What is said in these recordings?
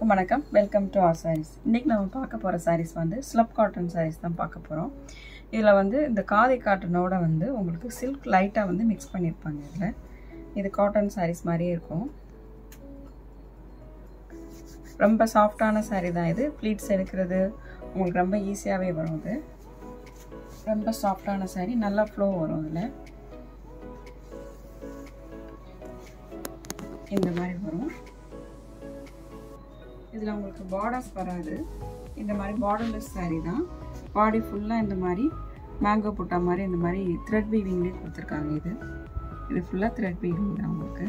எல்லாருக்கும் வணக்கம் welcome to R saris இன்றைக்கி நம்ம பார்க்க போகிற சாரீஸ் வந்து ஸ்லப் காட்டன் சாரீஸ் தான் பார்க்க போகிறோம் இதில் வந்து இந்த காதி காட்டனோட வந்து உங்களுக்கு சில்க் லைட்டாக வந்து மிக்ஸ் பண்ணியிருப்பாங்க இதில் இது காட்டன் சாரீஸ் மாதிரியே இருக்கும் ரொம்ப சாஃப்டான சாரீ தான் இது ப்ளீட்ஸ் எடுக்கிறது உங்களுக்கு ரொம்ப ஈஸியாகவே வரும் இது ரொம்ப சாஃப்டான சாரீ நல்லா ஃப்ளோ வரும் இதில் இந்த மாதிரி வரும் இதில் உங்களுக்கு பார்டர்ஸ் வராது இந்த மாதிரி பார்டர்லெஸ் சாரீ தான் பாடி ஃபுல்லாக இந்த மாதிரி மேங்கோ புட்டா மாதிரி இந்த மாதிரி த்ரெட் வீவிங்லேயே கொடுத்துருக்காங்க இது இது ஃபுல்லாக த்ரெட் வீவிங் தான் உங்களுக்கு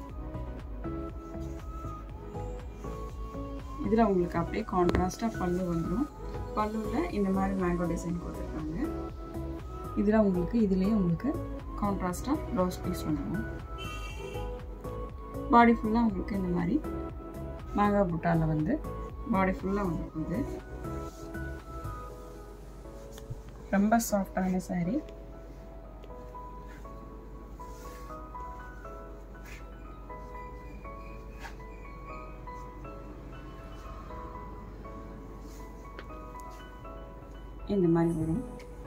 இதில் உங்களுக்கு அப்படியே கான்ட்ராஸ்டாக பல்லு வந்துடும் பல்லுவில் இந்த மாதிரி மேங்கோ டிசைன் கொடுத்துருக்காங்க இதில் உங்களுக்கு இதுலேயே உங்களுக்கு கான்ட்ராஸ்டாக ப்ளவுஸ் பீஸ் வந்துடும் பாடி ஃபுல்லாக உங்களுக்கு இந்த மாதிரி மேங்கா புட்டாவில் வந்து பாடி ஃபுல்லாக வந்துருக்குது ரொம்ப சாஃப்டான சாரீ இந்த மாதிரி வரும்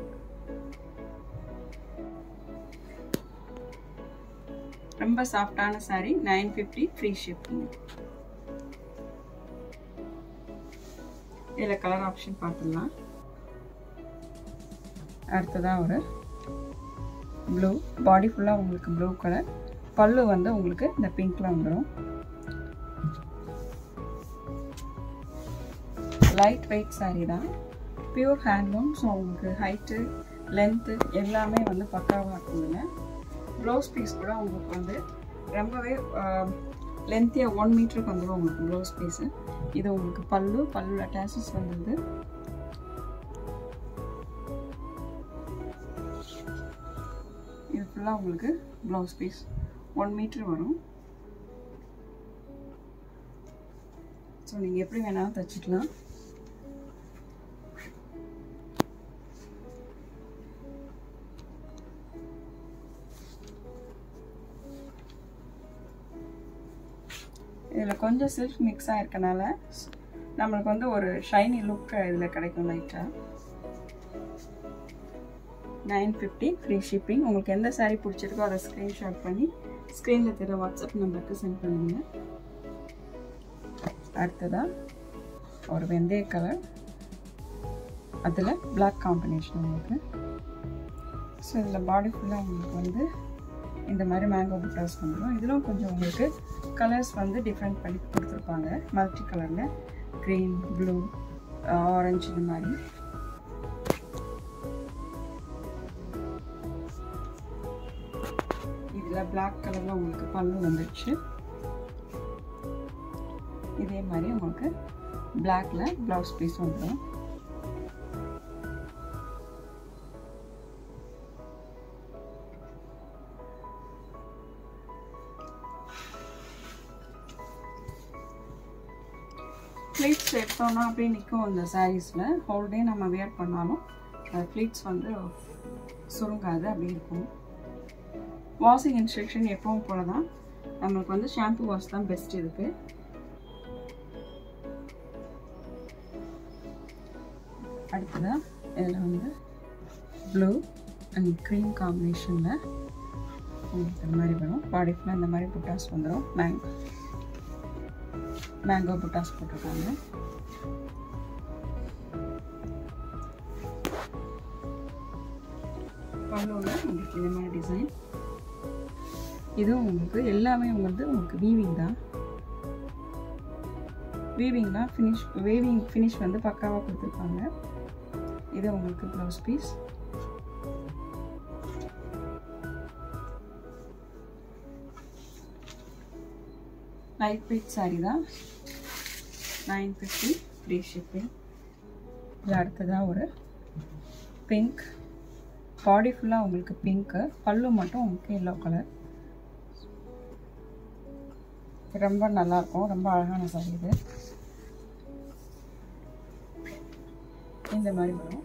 ரொம்ப சாஃப்டான sari nine fifty free shipping இதில் கலர் ஆப்ஷன் பார்த்துடலாம் அடுத்ததாக ஒரு ப்ளூ பாடி ஃபுல்லாக உங்களுக்கு ப்ளூ கலர் பல்லு வந்து உங்களுக்கு இந்த பிங்க்கில் வந்துடும் லைட் வெயிட் சாரீ தான் பியூர் ஹேண்ட்லூம் ஸோ உங்களுக்கு ஹைட்டு லென்த்து எல்லாமே வந்து பக்காவாக இருக்குதுங்க ப்ளவுஸ் பீஸ் கூட உங்களுக்கு வந்து ரொம்பவே லென்த்தியாக ஒன் மீட்டருக்கு வந்துடும் உங்களுக்கு ப்ளவுஸ் பீஸு இது உங்களுக்கு பல்லு பல்லு அட்டாச்சஸ் வந்தது இது ஃபுல்லாக உங்களுக்கு ப்ளவுஸ் பீஸ் ஒன் மீட்டர் வரும் ஸோ நீங்கள் எப்படி வேணாலும் தைச்சிக்கலாம் இதில் கொஞ்சம் சில்க் மிக்ஸ் ஆகிருக்கனால நம்மளுக்கு வந்து ஒரு ஷைனி லுக் இதில் கிடைக்கும் லைட்டாக நைன் ஃபிஃப்டி ஃப்ரீ ஷிப்பிங் உங்களுக்கு எந்த சாரீ பிடிச்சிருக்கோ அதை ஸ்க்ரீன்ஷாட் பண்ணி ஸ்க்ரீனில் தெரிய வாட்ஸ்அப் நம்பருக்கு சென்ட் பண்ணுங்க அடுத்ததாக ஒரு வெந்தய கலர் அதில் பிளாக் காம்பினேஷன் உங்களுக்கு ஸோ இதில் பாடி ஃபுல்லாக உங்களுக்கு வந்து இந்த மாதிரி மேங்கோ புட்டாஸ் வந்துடும் இதிலும் கொஞ்சம் உங்களுக்கு கலர்ஸ் வந்து டிஃப்ரெண்ட் பண்ணி கொடுத்துருப்பாங்க மல்டி கலரில் க்ரீன் ப்ளூ ஆரஞ்சு இந்த மாதிரி இதில் பிளாக் கலரில் உங்களுக்கு பல்லு வந்துடுச்சு இதே மாதிரி உங்களுக்கு பிளாக்ல ப்ளவுஸ் பீஸ் வந்துடும் ஃப்ளீட்ஸ் எடுத்தோம்னா அப்படியே நிற்கும் இந்த சாரீஸில் ஹோல் டே நம்ம வேர் பண்ணாலும் அது ஃப்ளீட்ஸ் வந்து சுருங்காது அப்படி இருக்கும் வாஷிங் இன்ஸ்ட்ரக்ஷன் எப்பவும் போல தான் நம்மளுக்கு வந்து ஷாம்பு வாஷ் தான் பெஸ்ட் இதுக்கு அடுத்ததாக இதில் வந்து ப்ளூ அண்ட் க்ரீம் காம்பினேஷனில் உங்களுக்கு இந்த மாதிரி வரும் பாடி ஃபுல்லாக இந்த மாதிரி புட்டாஸ் வந்துடும் மேங்கோ மேங்கோ புட்டாஸ் போட்டிருக்காங்க பல்லுவில் உங்களுக்கு இந்த மாதிரி டிசைன் இதுவும் உங்களுக்கு எல்லாமே வந்து உங்களுக்கு வீவிங் தான் வீவிங் தான் ஃபினிஷ் வீவிங் ஃபினிஷ் வந்து பக்காவாக கொடுத்துருப்பாங்க இது உங்களுக்கு blouse piece light weight sari தான் நைன் ஃபிஃப்டி ஃப்ரீ ஷிப்பிங் இதில் அடுத்ததாக ஒரு பிங்க் பாடி ஃபுல்லாக உங்களுக்கு பிங்க்கு பல்லு மட்டும் உங்களுக்கு எல்லோ கலர் ரொம்ப நல்லாயிருக்கும் ரொம்ப அழகான சாரி இது இந்த மாதிரி வரும்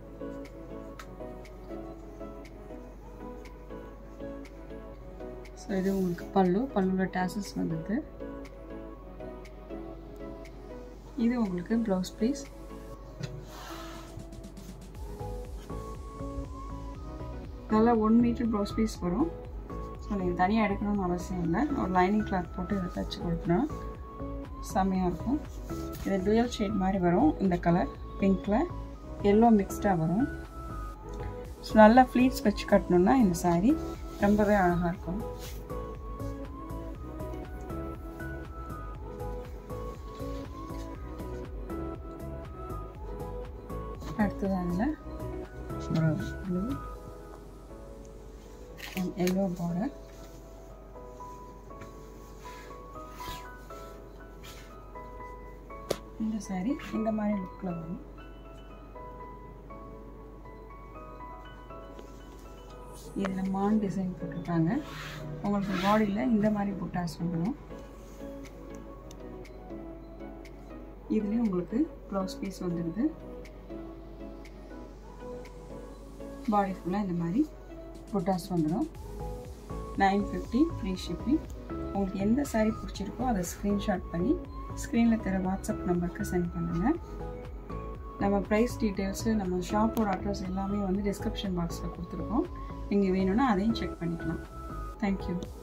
ஸோ இது உங்களுக்கு பல்லு பல்லுவில் டேசஸ் வந்தது இது உங்களுக்கு ப்ளவுஸ் பீஸ் நல்லா ஒன் மீட்டர் ப்ளவுஸ் பீஸ் வரும் ஸோ நீங்கள் தனியாக எடுக்கணும்னு அவசியம் இல்லை ஒரு லைனிங் கிளாத் போட்டு இதை தைச்சி கொடுக்கணும் செம்மையாக இருக்கும் இது டுயல் ஷேட் மாதிரி வரும் இந்த கலர் பிங்க்கில் எல்லோ மிக்ஸ்டாக வரும் ஸோ நல்லா ஃப்ளீட்ஸ் வச்சு கட்டணுன்னா இந்த சாரீ ரொம்பவே அழகாக இருக்கும் அடுத்தது அதில் ஒரு ப்ளூ அண்ட் எல்லோ பார்டர் இந்த சாரீ இந்த மாதிரி லுக்கில் வரும் இதில் மான் டிசைன் போட்டிருக்காங்க உங்களுக்கு பாடியில் இந்த மாதிரி புட்டாஸ் வந்துடும் இதுலேயும் உங்களுக்கு ப்ளவுஸ் பீஸ் வந்துடுது பாடி ஃபுல்லாக இந்த மாதிரி புட்டாஸ் வந்துடும் நைன் ஃபிஃப்டி ஃப்ரீ ஷிப்பிங் உங்களுக்கு எந்த சாரீ பிடிச்சிருக்கோ அதை ஸ்க்ரீன்ஷாட் பண்ணி ஸ்க்ரீனில் தர வாட்ஸ்அப் நம்பருக்கு சென்ட் பண்ணுங்கள் நம்ம ப்ரைஸ் டீட்டெயில்ஸு நம்ம ஷாப்போட அட்ரஸ் எல்லாமே வந்து டிஸ்கிரிப்ஷன் பாக்ஸில் கொடுத்துருக்கோம் நீங்கள் வேணும்னா அதையும் செக் பண்ணிக்கலாம் தேங்க்யூ